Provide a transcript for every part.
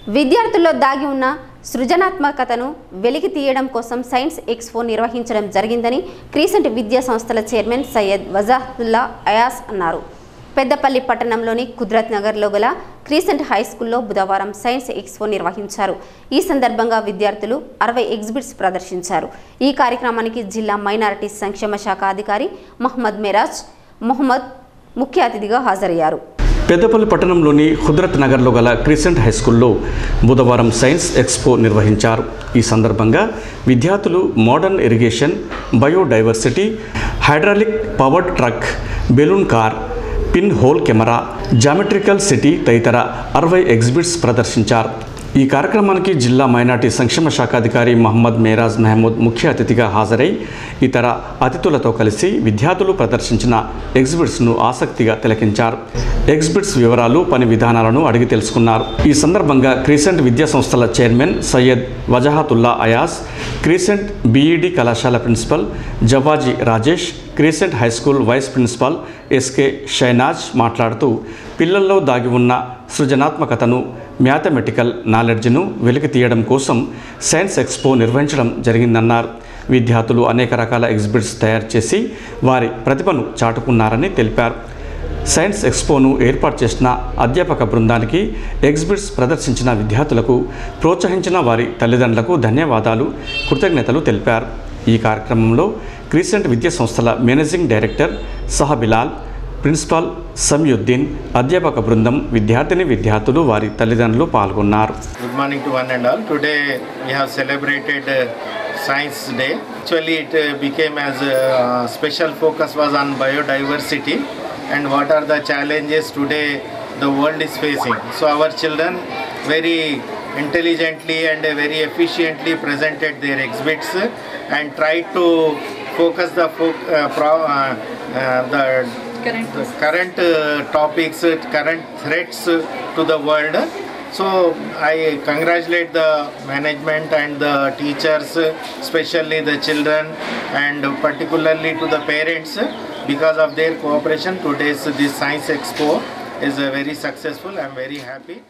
విద్యార్థుల్లో దాగి ఉన్న సృజనాత్మకతను వెలికి తీయడం కోసం సైన్స్ ఎక్స్పో నిర్వహించడం జరిగిందని క్రీసెంట్ విద్యా సంస్థల చైర్మన్ సయ్యద్ వజాహుల్లా అయాస్ అన్నారు పెద్దపల్లి పట్టణంలోని కుద్రత్ నగర్లో గల క్రీసెంట్ హై స్కూల్లో బుధవారం సైన్స్ ఎక్స్పో నిర్వహించారు ఈ సందర్భంగా విద్యార్థులు అరవై ఎగ్జిబిట్స్ ప్రదర్శించారు ఈ కార్యక్రమానికి జిల్లా మైనారిటీ సంక్షేమ శాఖ అధికారి మహమ్మద్ మెరాజ్ మొహమ్మద్ ముఖ్య అతిథిగా హాజరయ్యారు పెద్దపల్లి పట్టణంలోని హుద్రత్ నగర్లో గల క్రిసెంట్ హై స్కూల్లో బుధవారం సైన్స్ ఎక్స్పో నిర్వహించారు ఈ సందర్భంగా విద్యార్థులు modern irrigation biodiversity hydraulic powered truck balloon car pin hole camera geometrical city తదితర అరవై ఎగ్జిబిట్స్ ప్రదర్శించారు ఈ కార్యక్రమానికి జిల్లా మైనార్టీ సంక్షేమ శాఖ అధికారి మహమ్మద్ మేరాజ్ మహమూద్ ముఖ్య అతిథిగా హాజరై ఇతర అతిథులతో కలిసి విద్యార్థులు ప్రదర్శించిన ఎగ్జిబిట్స్ను ఆసక్తిగా తిలకించారు ఎగ్జిబిట్స్ వివరాలు పని విధానాలను అడిగి తెలుసుకున్నారు ఈ సందర్భంగా క్రీసెంట్ విద్యా సంస్థల chairman Syed Wajahatullah Ayas Crescent B Ed కళాశాల principal Javaji Rajesh Crescent high school vice principal SK Shainaz మాట్లాడుతూ పిల్లల్లో దాగి ఉన్న సృజనాత్మకతను మ్యాథమెటికల్ నాలెడ్జ్ను వెలికి తీయడం కోసం సైన్స్ ఎక్స్పో నిర్వహించడం జరిగిందన్నారు విద్యార్థులు అనేక రకాల ఎగ్జిబిట్స్ తయారు చేసి వారి ప్రతిభను చాటుకున్నారని తెలిపారు సైన్స్ ఎక్స్పోను ఏర్పాటు చేసిన అధ్యాపక బృందానికి ఎగ్జిబిట్స్ ప్రదర్శించిన విద్యార్థులకు ప్రోత్సహించిన వారి తల్లిదండ్రులకు ధన్యవాదాలు కృతజ్ఞతలు తెలిపారు ఈ కార్యక్రమంలో క్రీసెంట్ విద్యా సంస్థల managing director Sahabilal principal Samayuddin అధ్యాపక బృందం విద్యార్థిని విద్యార్థులు వారి తల్లిదండ్రులు పాల్గొన్నారు Good morning to one and all. Today we have celebrated uh, Science Day. Actually, it uh, became as a uh, special focus was on biodiversity and what are the challenges today the world is facing. So our children very intelligently and uh, very efficiently presented their exhibits uh, and tried to focus the fo- uh, pro- uh, uh, the the current uh, topics, uh, current threats uh, to the world. So I congratulate the management and the teachers, uh, especially the children, and particularly to the parents uh, because of their cooperation. Today's uh, this science expo is uh, very successful. I'm very happy.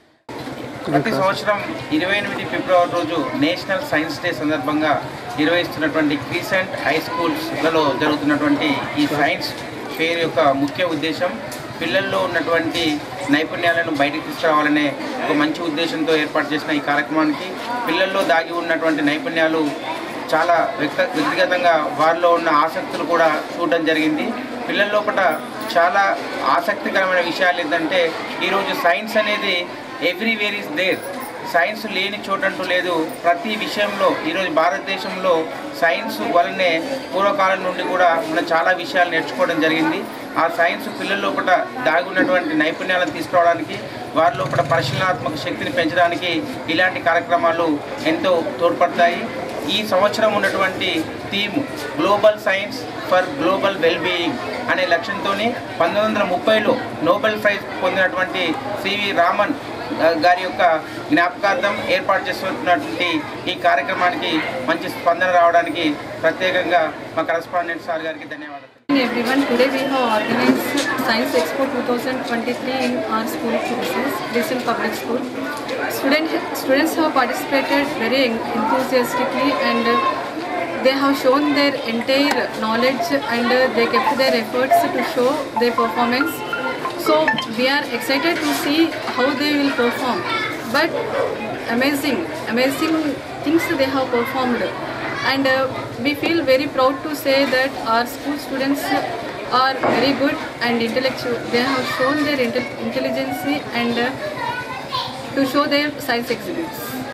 ప్రతి సంవత్సరం ఇరవై ఎనిమిది ఫిబ్రవరి రోజు national science day సందర్భంగా నిర్వహిస్తున్నటువంటి Crescent high స్కూల్స్లలో జరుగుతున్నటువంటి ఈ science fair యొక్క ముఖ్య ఉద్దేశం పిల్లల్లో ఉన్నటువంటి నైపుణ్యాలను బయటికి తీసుకురావాలనే ఒక మంచి ఉద్దేశంతో ఏర్పాటు చేసిన ఈ కార్యక్రమానికి పిల్లల్లో దాగి ఉన్నటువంటి నైపుణ్యాలు చాలా వ్యక్త వ్యక్తిగతంగా వారిలో ఉన్న ఆసక్తులు కూడా చూడడం జరిగింది పిల్లల లోపల చాలా ఆసక్తికరమైన విషయాలు ఏంటంటే ఈరోజు సైన్స్ అనేది ఎవ్రీవేర్ ఇస్ దేర్ సైన్స్ లేని చోటంటూ లేదు ప్రతి విషయంలో ఈరోజు భారతదేశంలో సైన్స్ వలనే పూర్వకాలం నుండి కూడా మనం చాలా విషయాలు నేర్చుకోవడం జరిగింది ఆ సైన్స్ పిల్లల లోపల దాగి ఉన్నటువంటి నైపుణ్యాలను తీసుకురావడానికి వారి లోపల పరిశీలనాత్మక శక్తిని పెంచడానికి ఇలాంటి కార్యక్రమాలు ఎంతో తోడ్పడతాయి ఈ సంవత్సరం ఉన్నటువంటి theme global science for global well being అనే లక్ష్యంతో పంతొమ్మిది వందల ముప్పైలో నోబెల్ ప్రైజ్ పొందినటువంటి సివి రామన్ ఆ, గారి యొక్క జ్ఞాపకార్థం ఏర్పాటు చేస్తున్నటువంటి ఈ కార్యక్రమానికి మంచి స్పందన రావడానికి ప్రత్యేకంగా మా కరస్పాండెంట్ సార్ గారికి ధన్యవాదాలు everyone. Today we have organized Science Expo 2023 in our school premises, Recent Public School. Student, students have participated very enthusiastically and uh, they have shown their entire knowledge and uh, they kept their efforts to show their performance. So we are excited to see how they will perform. But amazing, amazing things they have performed and uh, we feel very proud to say that our school students are very good and intellectual they have shown their intel- intelligence and uh, to show their science exhibits